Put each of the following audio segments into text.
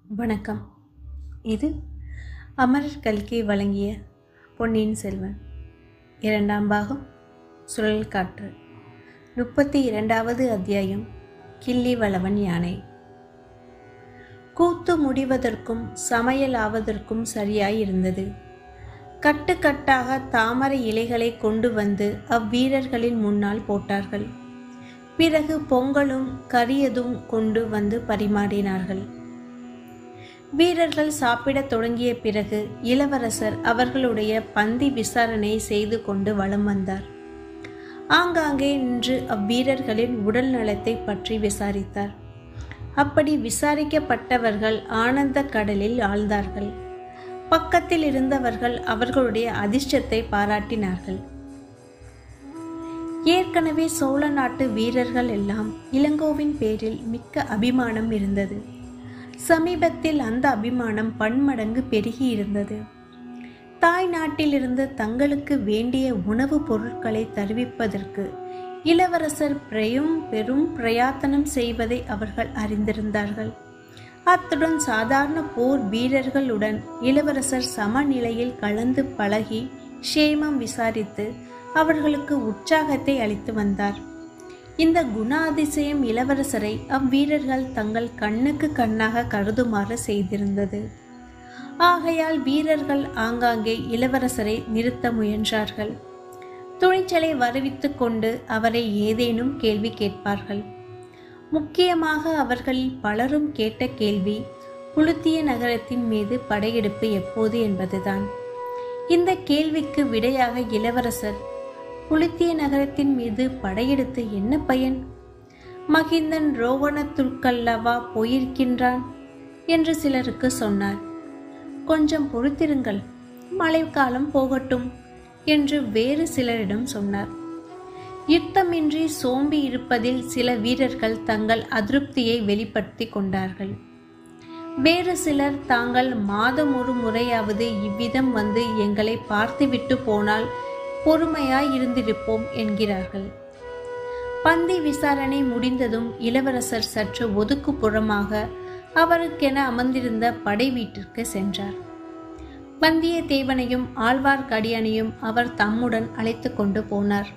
வணக்கம் இது அமரர் கல்கி வழங்கிய பொன்னியின் செல்வன் இரண்டாம் பாகம் சுழல் காற்று முப்பத்தி இரண்டாவது அத்தியாயம் கிள்ளி வளவன் யானை கூத்து முடிவதற்கும் சமையல் ஆவதற்கும் சரியாய் இருந்தது கட்டுக்கட்டாக தாமரை இலைகளை கொண்டு வந்து அவ்வீரர்களின் முன்னால் போட்டார்கள் பிறகு பொங்கலும் கரியதும் கொண்டு வந்து பரிமாறினார்கள் வீரர்கள் சாப்பிடத் தொடங்கிய பிறகு இளவரசர் அவர்களுடைய பந்தி விசாரணை செய்து கொண்டு வலம் வந்தார் ஆங்காங்கே நின்று அவ்வீரர்களின் உடல் நலத்தை பற்றி விசாரித்தார் அப்படி விசாரிக்கப்பட்டவர்கள் ஆனந்த கடலில் ஆழ்ந்தார்கள் பக்கத்தில் இருந்தவர்கள் அவர்களுடைய அதிர்ஷ்டத்தை பாராட்டினார்கள் ஏற்கனவே சோழ நாட்டு வீரர்கள் எல்லாம் இளங்கோவின் பேரில் மிக்க அபிமானம் இருந்தது சமீபத்தில் அந்த அபிமானம் பன்மடங்கு பெருகி இருந்தது தாய் நாட்டிலிருந்து தங்களுக்கு வேண்டிய உணவுப் பொருட்களை தருவிப்பதற்கு இளவரசர் பிரயும் பெரும் பிரயாத்தனம் செய்வதை அவர்கள் அறிந்திருந்தார்கள் அத்துடன் சாதாரண போர் வீரர்களுடன் இளவரசர் சமநிலையில் கலந்து பழகி ஷேமம் விசாரித்து அவர்களுக்கு உற்சாகத்தை அளித்து வந்தார் இந்த குணாதிசயம் இளவரசரை அவ்வீரர்கள் தங்கள் கண்ணுக்கு கண்ணாக கருதுமாறு செய்திருந்தது ஆகையால் வீரர்கள் ஆங்காங்கே இளவரசரை நிறுத்த முயன்றார்கள் துணிச்சலை வருவித்து கொண்டு அவரை ஏதேனும் கேள்வி கேட்பார்கள் முக்கியமாக அவர்களில் பலரும் கேட்ட கேள்வி புலுத்திய நகரத்தின் மீது படையெடுப்பு எப்போது என்பதுதான் இந்த கேள்விக்கு விடையாக இளவரசர் புலித்திய நகரத்தின் மீது படையெடுத்து என்ன பயன் மகிந்தன் ரோவணத்துக்கல்லவா போயிருக்கின்றான் என்று சிலருக்கு சொன்னார் கொஞ்சம் பொறுத்திருங்கள் மழைக்காலம் போகட்டும் என்று வேறு சிலரிடம் சொன்னார் யுத்தமின்றி சோம்பி இருப்பதில் சில வீரர்கள் தங்கள் அதிருப்தியை வெளிப்படுத்தி கொண்டார்கள் வேறு சிலர் தாங்கள் மாதம் ஒரு முறையாவது இவ்விதம் வந்து எங்களை பார்த்துவிட்டு போனால் பொறுமையாய் இருந்திருப்போம் என்கிறார்கள் பந்தி விசாரணை முடிந்ததும் இளவரசர் சற்று ஒதுக்குப்புறமாக அவருக்கென அமர்ந்திருந்த படை வீட்டிற்கு சென்றார் வந்தியத்தேவனையும் ஆழ்வார்க்கடியானையும் அவர் தம்முடன் அழைத்து கொண்டு போனார்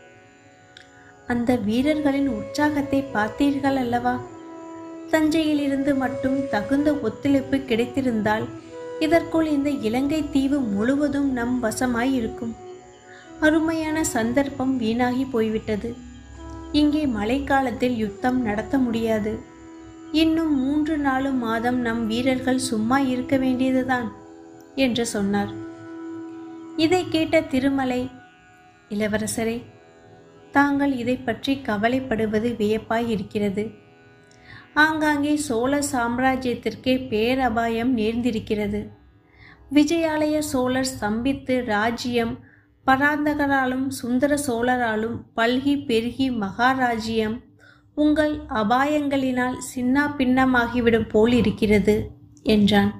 அந்த வீரர்களின் உற்சாகத்தை பார்த்தீர்கள் அல்லவா தஞ்சையிலிருந்து மட்டும் தகுந்த ஒத்துழைப்பு கிடைத்திருந்தால் இதற்குள் இந்த இலங்கை தீவு முழுவதும் நம் வசமாய் இருக்கும் அருமையான சந்தர்ப்பம் வீணாகி போய்விட்டது இங்கே மழைக்காலத்தில் யுத்தம் நடத்த முடியாது இன்னும் மூன்று நாலு மாதம் நம் வீரர்கள் சும்மா இருக்க வேண்டியதுதான் என்று சொன்னார் இதை கேட்ட திருமலை இளவரசரே தாங்கள் இதை பற்றி கவலைப்படுவது வியப்பாய் இருக்கிறது ஆங்காங்கே சோழ சாம்ராஜ்யத்திற்கே பேரபாயம் நேர்ந்திருக்கிறது விஜயாலய சோழர் ஸ்தம்பித்து ராஜ்யம் பராந்தகராலும் சுந்தர சோழராலும் பல்கி பெருகி மகாராஜ்யம் உங்கள் அபாயங்களினால் சின்னா பின்னமாகிவிடும் போல் இருக்கிறது என்றான்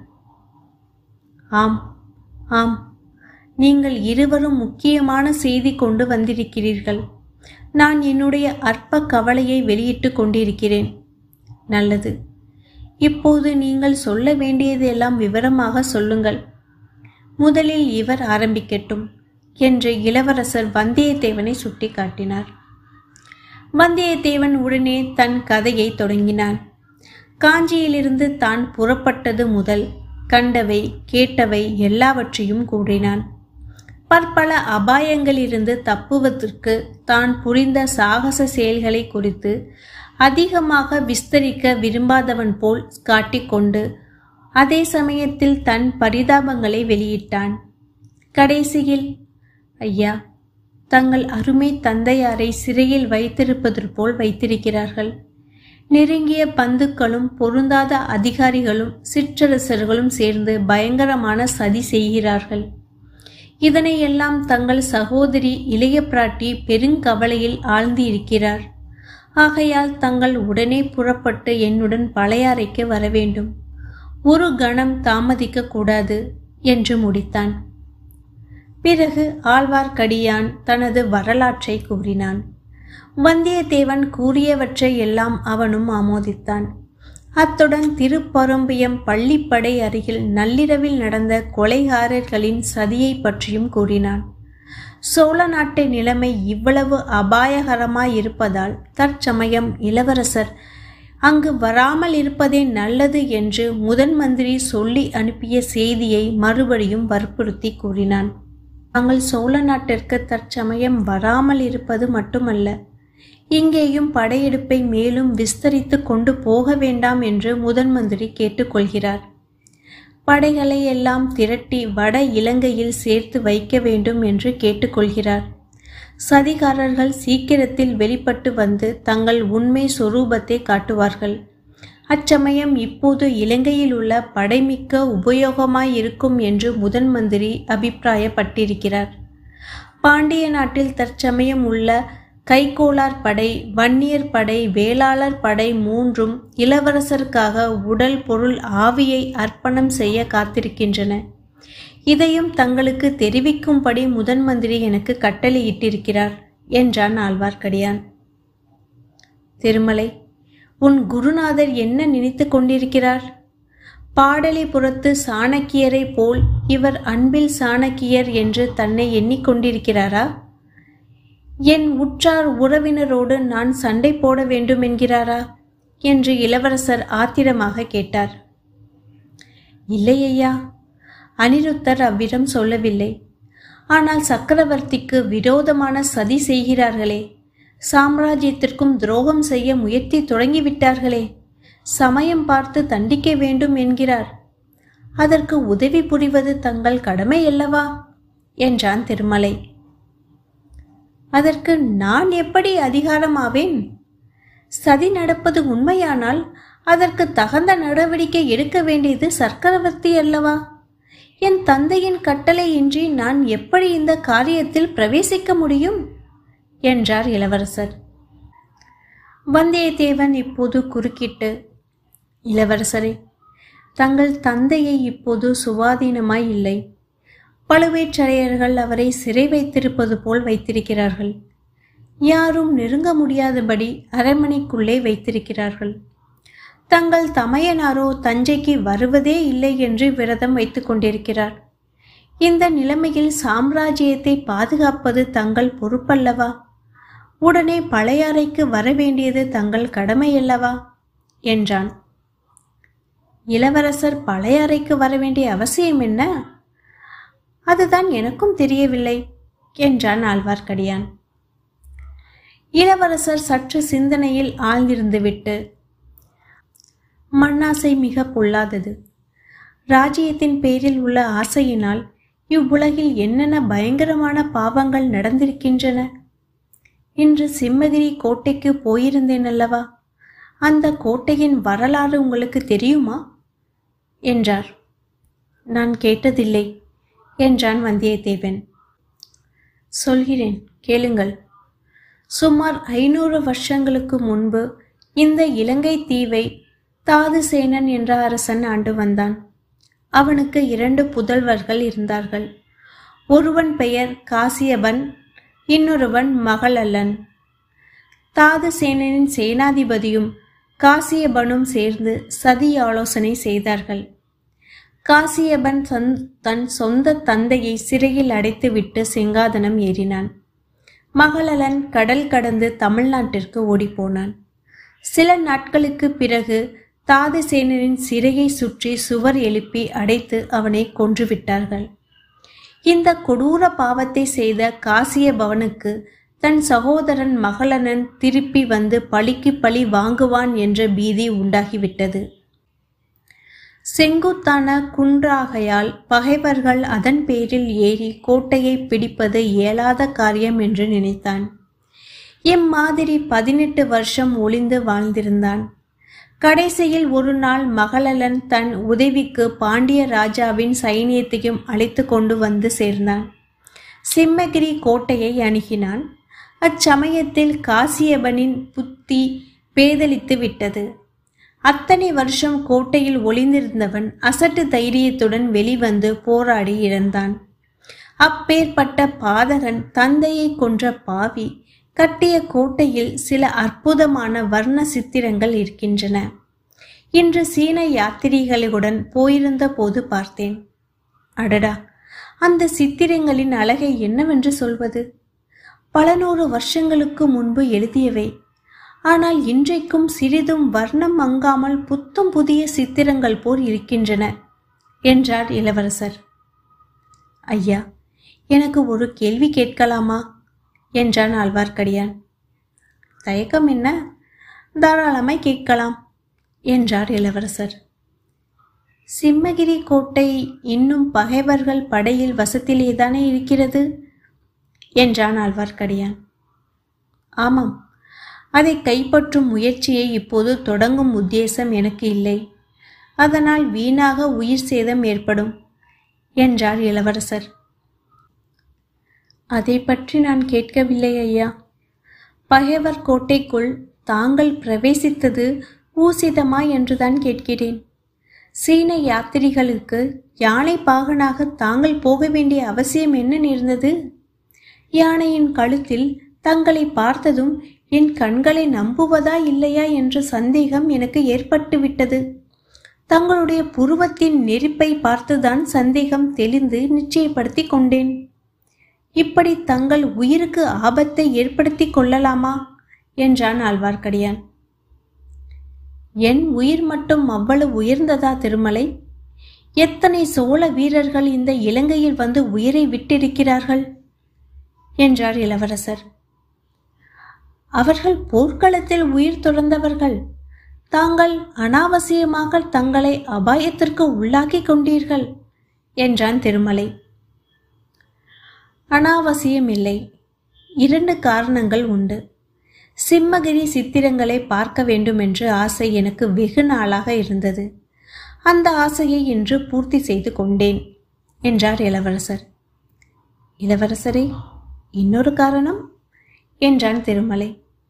ஆம் ஆம் நீங்கள் இருவரும் முக்கியமான செய்தி கொண்டு வந்திருக்கிறீர்கள் நான் என்னுடைய அற்ப கவலையை வெளியிட்டு கொண்டிருக்கிறேன் நல்லது இப்போது நீங்கள் சொல்ல வேண்டியதெல்லாம் விவரமாக சொல்லுங்கள் முதலில் இவர் ஆரம்பிக்கட்டும் என்று இளவரசர் வந்தியத்தேவனை சுட்டி காட்டினார் வந்தியத்தேவன் உடனே தன் கதையை தொடங்கினான் காஞ்சியிலிருந்து தான் புறப்பட்டது முதல் கண்டவை கேட்டவை எல்லாவற்றையும் கூறினான் பற்பல அபாயங்களிலிருந்து தப்புவதற்கு தான் புரிந்த சாகச செயல்களை குறித்து அதிகமாக விஸ்தரிக்க விரும்பாதவன் போல் காட்டிக்கொண்டு அதே சமயத்தில் தன் பரிதாபங்களை வெளியிட்டான் கடைசியில் ஐயா தங்கள் அருமை தந்தையாரை சிறையில் வைத்திருப்பது போல் வைத்திருக்கிறார்கள் நெருங்கிய பந்துக்களும் பொருந்தாத அதிகாரிகளும் சிற்றரசர்களும் சேர்ந்து பயங்கரமான சதி செய்கிறார்கள் இதனையெல்லாம் தங்கள் சகோதரி இளைய பிராட்டி பெருங்கவலையில் ஆழ்ந்து இருக்கிறார் ஆகையால் தங்கள் உடனே புறப்பட்டு என்னுடன் பழையாறைக்கு வர வேண்டும் ஒரு கணம் தாமதிக்க கூடாது என்று முடித்தான் பிறகு ஆழ்வார்க்கடியான் தனது வரலாற்றை கூறினான் வந்தியத்தேவன் கூறியவற்றை எல்லாம் அவனும் ஆமோதித்தான் அத்துடன் திருப்பரம்பியம் பள்ளிப்படை அருகில் நள்ளிரவில் நடந்த கொலைகாரர்களின் சதியை பற்றியும் கூறினான் சோழ நாட்டு நிலைமை இவ்வளவு அபாயகரமாயிருப்பதால் தற்சமயம் இளவரசர் அங்கு வராமல் இருப்பதே நல்லது என்று முதன் மந்திரி சொல்லி அனுப்பிய செய்தியை மறுபடியும் வற்புறுத்தி கூறினான் தாங்கள் சோழ நாட்டிற்கு தற்சமயம் வராமல் இருப்பது மட்டுமல்ல இங்கேயும் படையெடுப்பை மேலும் விஸ்தரித்து கொண்டு போக வேண்டாம் என்று முதன் மந்திரி கேட்டுக்கொள்கிறார் படைகளை எல்லாம் திரட்டி வட இலங்கையில் சேர்த்து வைக்க வேண்டும் என்று கேட்டுக்கொள்கிறார் சதிகாரர்கள் சீக்கிரத்தில் வெளிப்பட்டு வந்து தங்கள் உண்மை சொரூபத்தை காட்டுவார்கள் அச்சமயம் இப்போது இலங்கையில் உள்ள படைமிக்க உபயோகமாயிருக்கும் என்று முதன் மந்திரி அபிப்பிராயப்பட்டிருக்கிறார் பாண்டிய நாட்டில் தற்சமயம் உள்ள கைகோளார் படை வன்னியர் படை வேளாளர் படை மூன்றும் இளவரசருக்காக உடல் பொருள் ஆவியை அர்ப்பணம் செய்ய காத்திருக்கின்றன இதையும் தங்களுக்கு தெரிவிக்கும்படி முதன் மந்திரி எனக்கு கட்டளையிட்டிருக்கிறார் என்றான் ஆழ்வார்க்கடியான் திருமலை உன் குருநாதர் என்ன நினைத்து கொண்டிருக்கிறார் பாடலிபுரத்து சாணக்கியரை போல் இவர் அன்பில் சாணக்கியர் என்று தன்னை எண்ணிக்கொண்டிருக்கிறாரா என் உற்றார் உறவினரோடு நான் சண்டை போட வேண்டும் என்கிறாரா என்று இளவரசர் ஆத்திரமாக கேட்டார் இல்லை ஐயா அனிருத்தர் அவ்விடம் சொல்லவில்லை ஆனால் சக்கரவர்த்திக்கு விரோதமான சதி செய்கிறார்களே சாம்ராஜ்யத்திற்கும் துரோகம் செய்ய முயற்சி தொடங்கிவிட்டார்களே சமயம் பார்த்து தண்டிக்க வேண்டும் என்கிறார் அதற்கு உதவி புரிவது தங்கள் கடமை அல்லவா என்றான் திருமலை அதற்கு நான் எப்படி அதிகாரமாவேன் சதி நடப்பது உண்மையானால் அதற்கு தகுந்த நடவடிக்கை எடுக்க வேண்டியது சக்கரவர்த்தி அல்லவா என் தந்தையின் கட்டளையின்றி நான் எப்படி இந்த காரியத்தில் பிரவேசிக்க முடியும் என்றார் இளவரசர் வந்தியத்தேவன் இப்போது குறுக்கிட்டு இளவரசரே தங்கள் தந்தையை இப்போது சுவாதீனமாய் இல்லை பழுவேற்றரையர்கள் அவரை சிறை வைத்திருப்பது போல் வைத்திருக்கிறார்கள் யாரும் நெருங்க முடியாதபடி அரண்மனைக்குள்ளே வைத்திருக்கிறார்கள் தங்கள் தமையனாரோ தஞ்சைக்கு வருவதே இல்லை என்று விரதம் வைத்துக் கொண்டிருக்கிறார் இந்த நிலைமையில் சாம்ராஜ்யத்தை பாதுகாப்பது தங்கள் பொறுப்பல்லவா உடனே பழையாறைக்கு வரவேண்டியது தங்கள் கடமையல்லவா என்றான் இளவரசர் பழையாறைக்கு வரவேண்டிய அவசியம் என்ன அதுதான் எனக்கும் தெரியவில்லை என்றான் ஆழ்வார்க்கடியான் இளவரசர் சற்று சிந்தனையில் ஆழ்ந்திருந்துவிட்டு மண்ணாசை மிக பொல்லாதது ராஜ்யத்தின் பேரில் உள்ள ஆசையினால் இவ்வுலகில் என்னென்ன பயங்கரமான பாவங்கள் நடந்திருக்கின்றன இன்று சிம்மகிரி கோட்டைக்கு போயிருந்தேன் அல்லவா அந்த கோட்டையின் வரலாறு உங்களுக்கு தெரியுமா என்றார் நான் கேட்டதில்லை என்றான் வந்தியத்தேவன் சொல்கிறேன் கேளுங்கள் சுமார் ஐநூறு வருஷங்களுக்கு முன்பு இந்த இலங்கை தீவை தாதுசேனன் என்ற அரசன் ஆண்டு வந்தான் அவனுக்கு இரண்டு புதல்வர்கள் இருந்தார்கள் ஒருவன் பெயர் காசியபன் இன்னொருவன் மகளல்லன் தாதுசேனனின் சேனாதிபதியும் காசியபனும் சேர்ந்து சதி ஆலோசனை செய்தார்கள் காசியபன் சந் தன் சொந்த தந்தையை சிறையில் அடைத்துவிட்டு சிங்காதனம் ஏறினான் மகளலன் கடல் கடந்து தமிழ்நாட்டிற்கு ஓடிப்போனான் சில நாட்களுக்கு பிறகு தாதசேனனின் சிறையை சுற்றி சுவர் எழுப்பி அடைத்து அவனை கொன்றுவிட்டார்கள் இந்த கொடூர பாவத்தை செய்த காசிய பவனுக்கு தன் சகோதரன் மகளனன் திருப்பி வந்து பழிக்கு பழி வாங்குவான் என்ற பீதி உண்டாகிவிட்டது செங்குத்தான குன்றாகையால் பகைவர்கள் அதன் பேரில் ஏறி கோட்டையை பிடிப்பது இயலாத காரியம் என்று நினைத்தான் இம்மாதிரி பதினெட்டு வருஷம் ஒளிந்து வாழ்ந்திருந்தான் கடைசியில் ஒரு நாள் மகளலன் தன் உதவிக்கு பாண்டிய ராஜாவின் சைனியத்தையும் அழைத்து கொண்டு வந்து சேர்ந்தான் சிம்மகிரி கோட்டையை அணுகினான் அச்சமயத்தில் காசியபனின் புத்தி பேதலித்து விட்டது அத்தனை வருஷம் கோட்டையில் ஒளிந்திருந்தவன் அசட்டு தைரியத்துடன் வெளிவந்து போராடி இறந்தான் அப்பேற்பட்ட பாதகன் தந்தையை கொன்ற பாவி கட்டிய கோட்டையில் சில அற்புதமான வர்ண சித்திரங்கள் இருக்கின்றன இன்று சீன யாத்திரிகளுடன் போயிருந்த போது பார்த்தேன் அடடா அந்த சித்திரங்களின் அழகை என்னவென்று சொல்வது பல நூறு வருஷங்களுக்கு முன்பு எழுதியவை ஆனால் இன்றைக்கும் சிறிதும் வர்ணம் மங்காமல் புத்தம் புதிய சித்திரங்கள் போல் இருக்கின்றன என்றார் இளவரசர் ஐயா எனக்கு ஒரு கேள்வி கேட்கலாமா என்றான் ஆழ்வார்க்கடியான் தயக்கம் என்ன தாராளமாய் கேட்கலாம் என்றார் இளவரசர் சிம்மகிரி கோட்டை இன்னும் பகைவர்கள் படையில் வசத்திலேதானே இருக்கிறது என்றான் ஆழ்வார்க்கடியான் ஆமாம் அதை கைப்பற்றும் முயற்சியை இப்போது தொடங்கும் உத்தேசம் எனக்கு இல்லை அதனால் வீணாக உயிர் சேதம் ஏற்படும் என்றார் இளவரசர் அதை பற்றி நான் கேட்கவில்லை ஐயா பகைவர் கோட்டைக்குள் தாங்கள் பிரவேசித்தது ஊசிதமா என்றுதான் கேட்கிறேன் சீன யாத்திரிகளுக்கு யானை பாகனாக தாங்கள் போக வேண்டிய அவசியம் என்ன நேர்ந்தது யானையின் கழுத்தில் தங்களை பார்த்ததும் என் கண்களை நம்புவதா இல்லையா என்ற சந்தேகம் எனக்கு ஏற்பட்டுவிட்டது தங்களுடைய புருவத்தின் நெருப்பை பார்த்துதான் சந்தேகம் தெளிந்து நிச்சயப்படுத்தி கொண்டேன் இப்படி தங்கள் உயிருக்கு ஆபத்தை ஏற்படுத்தி கொள்ளலாமா என்றான் ஆழ்வார்க்கடியான் என் உயிர் மட்டும் அவ்வளவு உயர்ந்ததா திருமலை எத்தனை சோழ வீரர்கள் இந்த இலங்கையில் வந்து உயிரை விட்டிருக்கிறார்கள் என்றார் இளவரசர் அவர்கள் போர்க்களத்தில் உயிர் துறந்தவர்கள் தாங்கள் அனாவசியமாக தங்களை அபாயத்திற்கு உள்ளாக்கி கொண்டீர்கள் என்றான் திருமலை அனாவசியம் இல்லை இரண்டு காரணங்கள் உண்டு சிம்மகிரி சித்திரங்களை பார்க்க வேண்டும் என்று ஆசை எனக்கு வெகு நாளாக இருந்தது அந்த ஆசையை இன்று பூர்த்தி செய்து கொண்டேன் என்றார் இளவரசர் இளவரசரே இன்னொரு காரணம் என்றான் திருமலை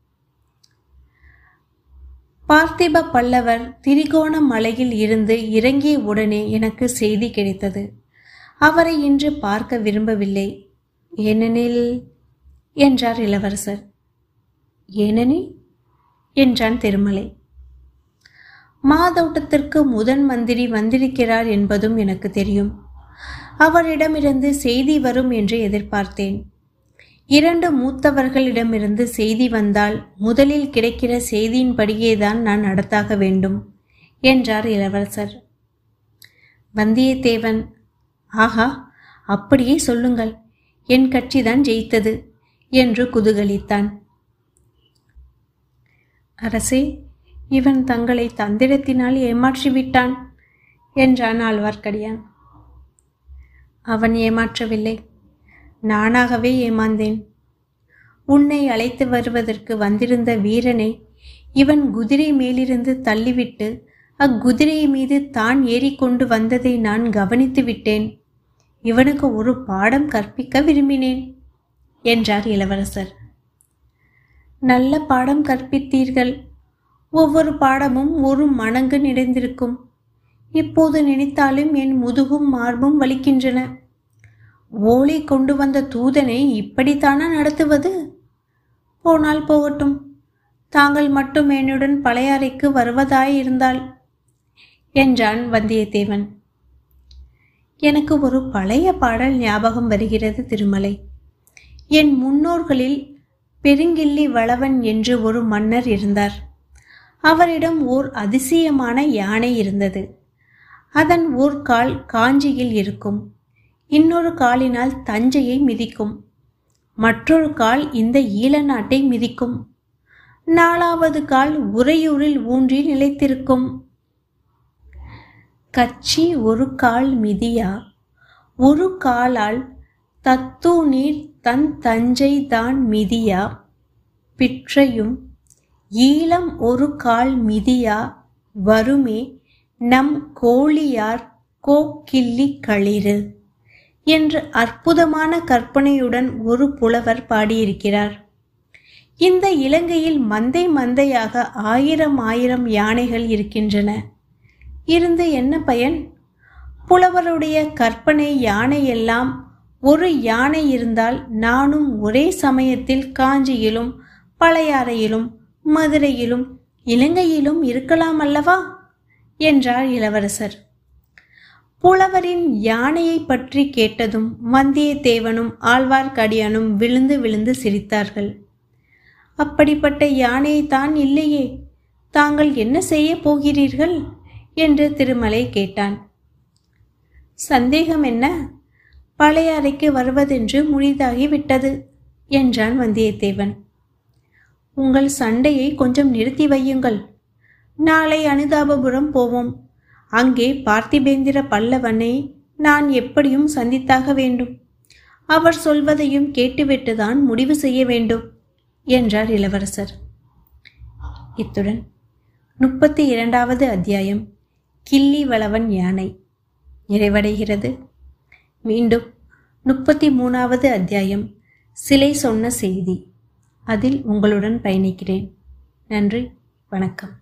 பார்த்திப பல்லவர் திரிகோணமலையில் இருந்து இறங்கிய உடனே எனக்கு செய்தி கிடைத்தது அவரை இன்று பார்க்க விரும்பவில்லை ஏனெனில் என்றார் இளவரசர் ஏனெனில் என்றான் திருமலை மாதோட்டத்திற்கு முதன் மந்திரி வந்திருக்கிறார் என்பதும் எனக்கு தெரியும் அவரிடமிருந்து செய்தி வரும் என்று எதிர்பார்த்தேன் இரண்டு மூத்தவர்களிடமிருந்து செய்தி வந்தால் முதலில் கிடைக்கிற செய்தியின்படியே தான் நான் நடத்தாக வேண்டும் என்றார் இளவரசர் வந்தியத்தேவன் ஆஹா அப்படியே சொல்லுங்கள் என் கட்சிதான் ஜெயித்தது என்று குதூகலித்தான் அரசே இவன் தங்களை தந்திரத்தினால் ஏமாற்றிவிட்டான் என்றான் ஆழ்வார்க்கடியான் அவன் ஏமாற்றவில்லை நானாகவே ஏமாந்தேன் உன்னை அழைத்து வருவதற்கு வந்திருந்த வீரனை இவன் குதிரை மேலிருந்து தள்ளிவிட்டு அக்குதிரை மீது தான் ஏறிக்கொண்டு வந்ததை நான் கவனித்து விட்டேன் இவனுக்கு ஒரு பாடம் கற்பிக்க விரும்பினேன் என்றார் இளவரசர் நல்ல பாடம் கற்பித்தீர்கள் ஒவ்வொரு பாடமும் ஒரு மணங்கு நிறைந்திருக்கும் இப்போது நினைத்தாலும் என் முதுகும் மார்பும் வலிக்கின்றன ஓலை கொண்டு வந்த தூதனை இப்படித்தானா நடத்துவது போனால் போகட்டும் தாங்கள் மட்டும் என்னுடன் பழையாறைக்கு வருவதாயிருந்தால் என்றான் வந்தியத்தேவன் எனக்கு ஒரு பழைய பாடல் ஞாபகம் வருகிறது திருமலை என் முன்னோர்களில் பெருங்கிள்ளி வளவன் என்று ஒரு மன்னர் இருந்தார் அவரிடம் ஓர் அதிசயமான யானை இருந்தது அதன் ஓர் கால் காஞ்சியில் இருக்கும் இன்னொரு காலினால் தஞ்சையை மிதிக்கும் மற்றொரு கால் இந்த ஈழ நாட்டை மிதிக்கும் நாலாவது கால் உறையூரில் ஊன்றி நிலைத்திருக்கும் கச்சி ஒரு கால் மிதியா ஒரு காலால் தத்து நீர் தன் தஞ்சை தான் மிதியா பிற்றையும் ஈழம் ஒரு கால் மிதியா வருமே நம் கோழியார் கோக்கிள்ளி களிறு என்று அற்புதமான கற்பனையுடன் ஒரு புலவர் பாடியிருக்கிறார் இந்த இலங்கையில் மந்தை மந்தையாக ஆயிரம் ஆயிரம் யானைகள் இருக்கின்றன இருந்து என்ன பயன் புலவருடைய கற்பனை யானை எல்லாம் ஒரு யானை இருந்தால் நானும் ஒரே சமயத்தில் காஞ்சியிலும் பழையாறையிலும் மதுரையிலும் இலங்கையிலும் இருக்கலாம் அல்லவா என்றார் இளவரசர் புலவரின் யானையை பற்றி கேட்டதும் வந்தியத்தேவனும் ஆழ்வார்க்கடியானும் விழுந்து விழுந்து சிரித்தார்கள் அப்படிப்பட்ட யானையைத்தான் இல்லையே தாங்கள் என்ன செய்ய போகிறீர்கள் என்று திருமலை கேட்டான் சந்தேகம் என்ன பழைய அறைக்கு வருவதென்று முடிதாகிவிட்டது என்றான் வந்தியத்தேவன் உங்கள் சண்டையை கொஞ்சம் நிறுத்தி வையுங்கள் நாளை அனுதாபபுரம் போவோம் அங்கே பார்த்திபேந்திர பல்லவனை நான் எப்படியும் சந்தித்தாக வேண்டும் அவர் சொல்வதையும் கேட்டுவிட்டுதான் முடிவு செய்ய வேண்டும் என்றார் இளவரசர் இத்துடன் முப்பத்தி இரண்டாவது அத்தியாயம் கிள்ளி வளவன் யானை நிறைவடைகிறது மீண்டும் முப்பத்தி மூணாவது அத்தியாயம் சிலை சொன்ன செய்தி அதில் உங்களுடன் பயணிக்கிறேன் நன்றி வணக்கம்